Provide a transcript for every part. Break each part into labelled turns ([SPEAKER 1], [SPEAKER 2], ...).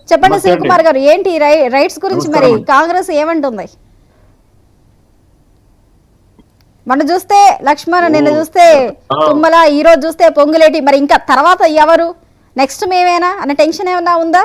[SPEAKER 1] చెప్పండి
[SPEAKER 2] నమస్తే అండి.
[SPEAKER 1] శివకుమార్ గారు ఏంటి ఈ రై- రైట్స్ గురించి మరి
[SPEAKER 2] నమస్కారం అండి.
[SPEAKER 1] కాంగ్రెస్ ఏమంటుంది మనం చూస్తే లక్ష్మణ్ నిన్న చూస్తే
[SPEAKER 2] ఆ.
[SPEAKER 1] తుమ్మల ఈ రోజు చూస్తే పొంగులేటి మరి ఇంకా తర్వాత ఎవరు నెక్స్ట్ మేమేనా అన్న టెన్షన్ ఏమైనా ఉందా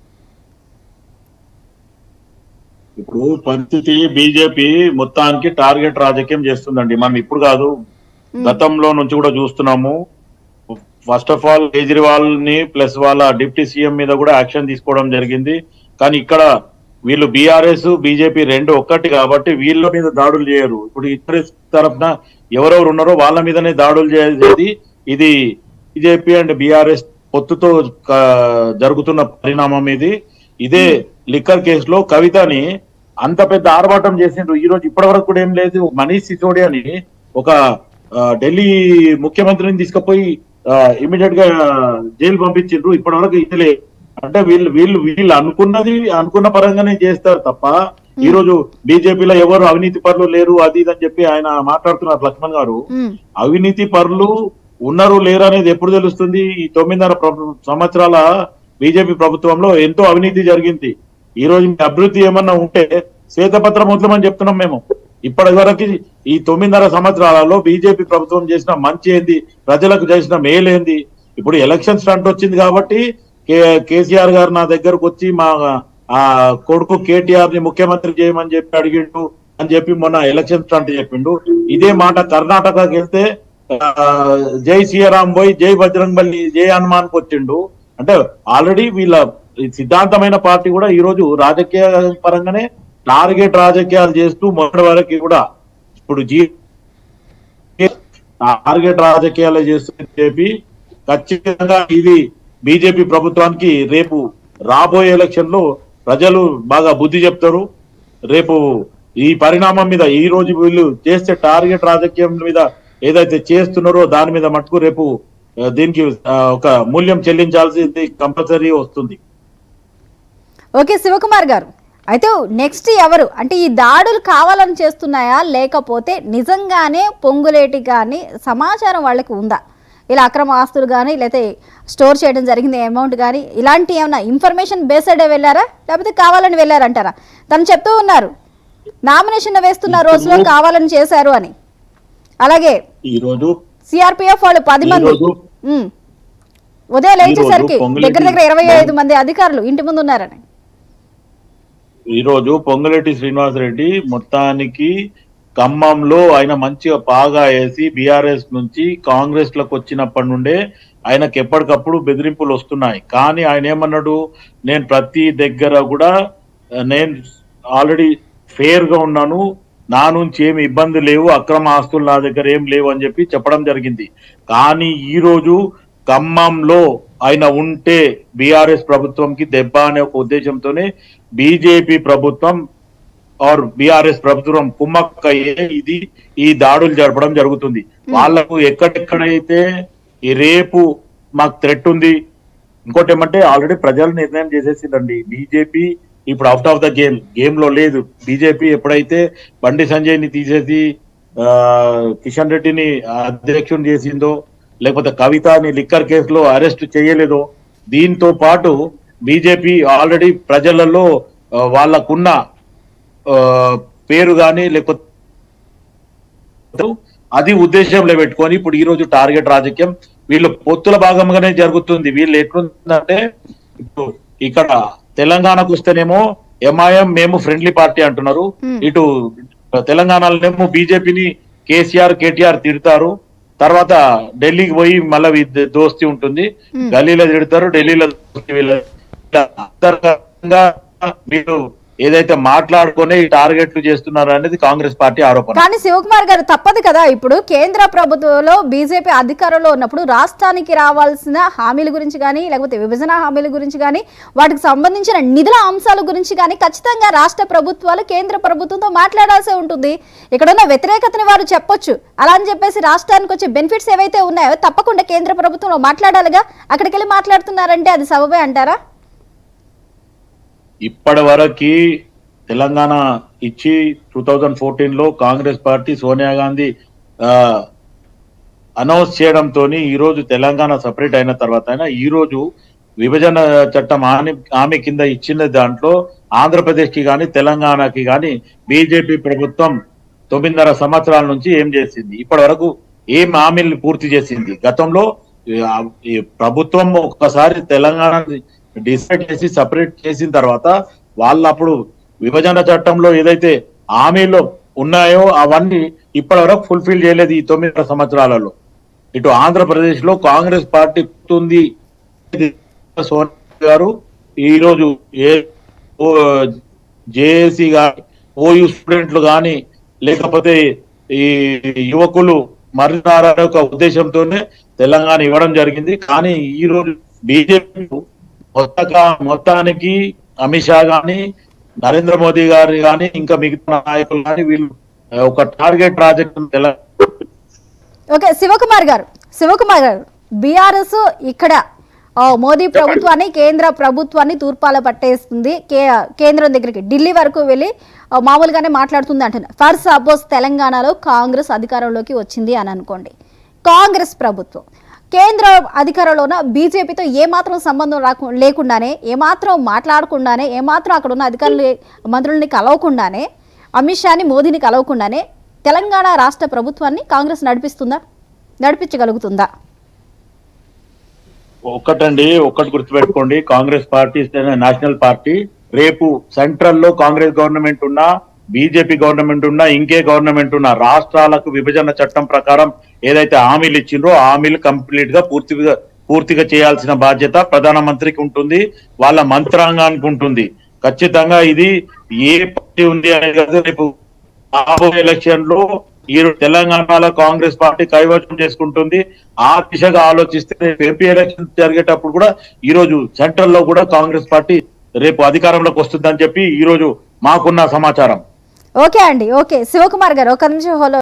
[SPEAKER 2] ఇప్పుడు పరిస్థితి బీజేపీ మొత్తానికి టార్గెట్ రాజకీయం చేస్తుందండి మనం ఇప్పుడు కాదు గతంలో నుంచి కూడా చూస్తున్నాము ఫస్ట్ ఆఫ్ ఆల్ కేజ్రీవాల్ ని ప్లస్ వాళ్ళ డిప్యూటీ సీఎం మీద కూడా యాక్షన్ తీసుకోవడం జరిగింది కానీ ఇక్కడ వీళ్ళు బీఆర్ఎస్ బీజేపీ రెండు ఒక్కటి కాబట్టి వీళ్ళ మీద దాడులు చేయరు ఇప్పుడు ఇతర తరఫున ఎవరెవరు ఉన్నారో వాళ్ళ మీదనే దాడులు చేసేది ఇది బీజేపీ అండ్ బీఆర్ఎస్ పొత్తుతో క- జరుగుతున్న పరిణామం ఇది ఇదే లిక్కర్ కేసులో కవితని అంత పెద్ద ఆర్భాటం చేసిండ్రు ఈ రోజు ఇప్పటి వరకు కూడా ఏం లేదు మనీష్ సిసోడియా అని ఒక ఆ, ఢిల్లీ ముఖ్యమంత్రిని తీసుకుపోయి ఇమీడియట్ గా జైలు పంపించిండ్రు ఇప్పటి వరకు ఇతలే అంటే వీళ్ళు వీళ్ళు వీళ్ళు అనుకున్నది అనుకున్న పరంగానే చేస్తారు తప్ప ఈ రోజు బీజేపీలో ఎవరు అవినీతి పరులు లేరు అది ఇది అని చెప్పి ఆయన మాట్లాడుతున్నారు లక్ష్మణ్ గారు
[SPEAKER 1] ఉమ్,
[SPEAKER 2] అవినీతి పరులు ఉన్నారు లేరు అనేది ఎప్పుడు తెలుస్తుంది ఈ తొమ్మిదిన్నర ప్రభు- సంవత్సరాల బీజేపీ ప్రభుత్వంలో ఎంతో అవినీతి జరిగింది ఈ రోజు మీ అభివృద్ధి ఏమన్నా ఉంటే శ్వేతపత్రం వదలమని చెప్తున్నాం మేము ఇప్పటి వరకు ఈ తొమ్మిదిన్నర సంవత్సరాలలో బీజేపీ ప్రభుత్వం చేసిన మంచి ఏంది ప్రజలకు చేసిన మేలేంది ఇప్పుడు ఎలక్షన్ స్టంట్ వచ్చింది కాబట్టి కే- కేసీఆర్ గారు నా దగ్గరకు వచ్చి మా ఆ కొడుకు కేటీఆర్ ని ముఖ్యమంత్రి చేయమని చెప్పి అడిగిండు అని చెప్పి మొన్న ఎలక్షన్ స్టంట్ చెప్పిండు ఇదే మాట కర్ణాటకకి వెళ్తే ఆ, జై సీఆరాం పోయి జై బజరంగ్ బలి జై హనుమాన్ కి వచ్చిండు అంటే ఆల్రెడీ వీళ్ళ ఈ సిద్ధాంతమైన పార్టీ కూడా ఈ రోజు రాజకీయ పరంగానే టార్గెట్ రాజకీయాలు చేస్తూ మొదటి వరకు కూడా ఇప్పుడు జీ టార్గెట్ రాజకీయాలు చేస్తూ చెప్పి ఖచ్చితంగా ఇది బీజేపీ ప్రభుత్వానికి రేపు రాబోయే ఎలక్షన్ లో ప్రజలు బాగా బుద్ధి చెప్తారు రేపు ఈ పరిణామం మీద ఈ రోజు వీళ్ళు చేసే టార్గెట్ రాజకీయం మీద ఏదైతే చేస్తున్నారో దాని మీద మటుకు రేపు ఆ, దీనికి ఆ, ఒక మూల్యం చెల్లించాల్సింది కంపల్సరీ వస్తుంది
[SPEAKER 1] ఓకే శివకుమార్ గారు అయితే నెక్స్ట్ ఎవరు అంటే ఈ దాడులు కావాలని చేస్తున్నాయా లేకపోతే నిజంగానే పొంగులేటి కానీ సమాచారం వాళ్ళకి ఉందా ఇలా అక్రమ ఆస్తులు కానీ లేకపోతే స్టోర్ చేయడం జరిగింది అమౌంట్ కానీ ఇలాంటి ఏమైనా ఇన్ఫర్మేషన్ బేస్డే వెళ్ళారా లేకపోతే కావాలని వెళ్ళారంటారా తను చెప్తూ ఉన్నారు నామినేషన్ వేస్తున్న రోజులో కావాలని చేశారు అని అలాగే
[SPEAKER 2] ఈ రోజు
[SPEAKER 1] సిఆర్పిఎఫ్ వాళ్ళు పది మంది
[SPEAKER 2] ఈరోజు
[SPEAKER 1] ఉమ్. ఉదయం లేచేసరికి
[SPEAKER 2] పొంగులేటి-
[SPEAKER 1] దగ్గర దగ్గర ఇరవై ఐదు మంది అధికారులు ఇంటి ముందు ఉన్నారని
[SPEAKER 2] ఈ రోజు పొంగులేటి శ్రీనివాసరెడ్డి మొత్తానికి ఖమ్మంలో ఆయన మంచిగా పాగా వేసి బీఆర్ఎస్ నుంచి కాంగ్రెస్ లకు వచ్చినప్పటి నుండే ఆయనకి ఎప్పటికప్పుడు బెదిరింపులు వస్తున్నాయి కానీ ఆయన ఏమన్నాడు నేను ప్రతి దగ్గర కూడా ఆ, నేను ఆల్రెడీ ఫేర్ గా ఉన్నాను నా నుంచి ఏమి ఇబ్బంది లేవు అక్రమ ఆస్తులు నా దగ్గర ఏం లేవు అని చెప్పి చెప్పడం జరిగింది కానీ ఈ రోజు ఖమ్మంలో ఆయన ఉంటే బీఆర్ఎస్ ప్రభుత్వంకి దెబ్బ అనే ఒక ఉద్దేశంతోనే బీజేపీ ప్రభుత్వం ఆర్ బీఆర్ఎస్ ప్రభుత్వం కుమ్మక్కయ్యే ఇది ఈ దాడులు జరపడం జరుగుతుంది వాళ్లకు ఎక్కడెక్కడైతే ఈ రేపు మాకు థ్రెట్ ఉంది ఇంకోటి ఏమంటే ఆల్రెడీ ప్రజలు నిర్ణయం చేసేసిందండి బీజేపీ ఇప్పుడు out of the game game లో లేదు బీజేపీ ఎప్పుడైతే బండి సంజయ్ ని తీసేసి ఆ, కిషన్ రెడ్డిని అధ్యక్షుని చేసిందో లేకపోతే కవితని లిక్కర్ కేసులో అరెస్ట్ చేయలేదో దీంతో పాటు బీజేపీ ఆల్రెడీ ప్రజలలో ఆ, వాళ్ళకున్న ఆ, పేరు గాని లేకపోతే అది ఉద్దేశంలో పెట్టుకొని ఇప్పుడు ఈ రోజు టార్గెట్ రాజకీయం వీళ్ళు పొత్తుల భాగంగానే జరుగుతుంది వీళ్ళు ఎట్లుందంటే ఇప్పుడు ఇక్కడ తెలంగాణకు వస్తేనేమో ఎంఐఎం మేము ఫ్రెండ్లీ పార్టీ అంటున్నారు
[SPEAKER 1] Hmm.
[SPEAKER 2] ఇటు తెలంగాణలోనేమో బీజేపీని కేసీఆర్ కేటీఆర్ తిడతారు తర్వాత ఢిల్లీకి పోయి మళ్ళీ వీ- దోస్తి ఉంటుంది
[SPEAKER 1] Hmm.
[SPEAKER 2] గల్లీలో తిడతారు ఢిల్లీలో దోస్తీ వీళ్ళ ఇలా అంతర్గతంగా మీరు ఏదైతే మాట్లాడుకునే ఈ టార్గెట్లు చేస్తున్నారు అనేది కాంగ్రెస్ పార్టీ ఆరోపణ
[SPEAKER 1] కానీ శివకుమార్ గారు తప్పదు కదా ఇప్పుడు కేంద్ర ప్రభుత్వంలో బీజేపీ అధికారంలో ఉన్నప్పుడు రాష్ట్రానికి రావాల్సిన హామీల గురించి కానీ లేకపోతే విభజన హామీల గురించి కానీ వాటికి సంబంధించిన నిధుల అంశాల గురించి కానీ ఖచ్చితంగా రాష్ట్ర ప్రభుత్వాలు కేంద్ర ప్రభుత్వంతో మాట్లాడాల్సి ఉంటుంది ఇక్కడ ఉన్న వ్యతిరేకతని వారు చెప్పొచ్చు అలా అని చెప్పేసి రాష్ట్రానికి వచ్చే బెనిఫిట్స్ ఏవైతే ఉన్నాయో తప్పకుండా కేంద్ర ప్రభుత్వంలో మాట్లాడాలిగా అక్కడికి వెళ్ళి మాట్లాడుతున్నారంటే అది సబబే అంటారా
[SPEAKER 2] ఇప్పటి వరకు తెలంగాణ ఇచ్చి టూ థౌజండ్ ఫోర్టీన్ లో కాంగ్రెస్ పార్టీ సోనియా గాంధీ అనౌన్స్ చేయడంతో ఈ రోజు తెలంగాణ సపరేట్ అయిన తర్వాత అయినా ఈ రోజు విభజన చట్టం హామీ హామీ కింద ఇచ్చిన దాంట్లో ఆంధ్రప్రదేశ్ కి గాని తెలంగాణకి గాని బీజేపీ ప్రభుత్వం తొమ్మిదిన్నర సంవత్సరాల నుంచి ఏం చేసింది ఇప్పటి వరకు ఏం హామీలు పూర్తి చేసింది గతంలో ఈ ఆ- ఈ ప్రభుత్వం ఒక్కసారి తెలంగాణ డిసైడ్ చేసి సపరేట్ చేసిన తర్వాత వాళ్ళు అప్పుడు విభజన చట్టంలో ఏదైతే హామీలు ఉన్నాయో అవన్నీ ఇప్పటి వరకు ఫుల్ఫిల్ చేయలేదు ఈ తొమ్మిదిన్నర సంవత్సరాలలో ఇటు ఆంధ్రప్రదేశ్ లో కాంగ్రెస్ పార్టీ ఉంది సోనియా గారు ఈ రోజు ఏ జేఏసీ గాని ఓయూ స్టూడెంట్లు గాని లేకపోతే ఈ యువకులు మరణారనే ఒక ఉద్దేశంతోనే తెలంగాణ ఇవ్వడం జరిగింది కానీ ఈ రోజు బీజేపీ మొత్తగా మొత్తానికి అమిత్ షా గాని నరేంద్ర మోదీ గారు గాని ఇంకా మిగతా నాయకులు గాని వీళ్ళు ఒక target project Telangana
[SPEAKER 1] okay Sivakumar garu Sivakumar గారు బీఆర్ఎస్ ఇక్కడ ఆ, మోదీ ప్రభుత్వాన్ని కేంద్ర ప్రభుత్వాన్ని తూర్పాల పట్టేస్తుంది కే కేంద్రం దగ్గరికి ఢిల్లీ వరకు వెళ్ళి ఆ, మామూలుగానే మాట్లాడుతుంది అంటున్నారు ఫర్ సపోజ్ తెలంగాణలో కాంగ్రెస్ అధికారంలోకి వచ్చింది అని అనుకోండి కాంగ్రెస్ ప్రభుత్వం కేంద్ర అధికారంలో ఉన్న బీజేపీతో ఏమాత్రం సంబంధం రాకు లేకుండానే ఏమాత్రం మాట్లాడకుండానే ఏమాత్రం అక్కడ ఉన్న అధికారులు మంత్రుల్ని కలవకుండానే అమిత్ షాని మోదీని కలవకుండానే తెలంగాణ రాష్ట్ర ప్రభుత్వాన్ని కాంగ్రెస్ నడిపిస్తుందా నడిపించగలుగుతుందా
[SPEAKER 2] ఒక్కటండి ఒక్కటి గుర్తుపెట్టుకోండి కాంగ్రెస్ పార్టీ నేషనల్ పార్టీ రేపు సెంట్రల్ లో కాంగ్రెస్ గవర్నమెంట్ ఉన్నా బీజేపీ గవర్నమెంట్ ఉన్నా ఇంకే గవర్నమెంట్ ఉన్నా రాష్ట్రాలకు విభజన చట్టం ప్రకారం ఏదైతే హామీలు ఇచ్చిండ్రో ఆ హామీలు కంప్లీట్ గా పూర్తిగా పూర్తిగా చేయాల్సిన బాధ్యత ప్రధానమంత్రికి ఉంటుంది వాళ్ళ మంత్రాంగానికి ఉంటుంది ఖచ్చితంగా ఇది ఏ పార్టీ ఉంది అనేది కాదు, రేపు రాబోయే ఎలక్షన్ లో ఈ తెలంగాణలో కాంగ్రెస్ పార్టీ కైవసం చేసుకుంటుంది ఆ దిశగా ఆలోచిస్తే రేపు ఎంపీ ఎలక్షన్ జరిగేటప్పుడు కూడా ఈ రోజు సెంట్రల్ లో కూడా కాంగ్రెస్ పార్టీ రేపు అధికారంలోకి వస్తుందని చెప్పి ఈ రోజు మాకున్న సమాచారం
[SPEAKER 1] ఓకే అండి ఓకే శివకుమార్ గారు ఒక నిమిషం హోలో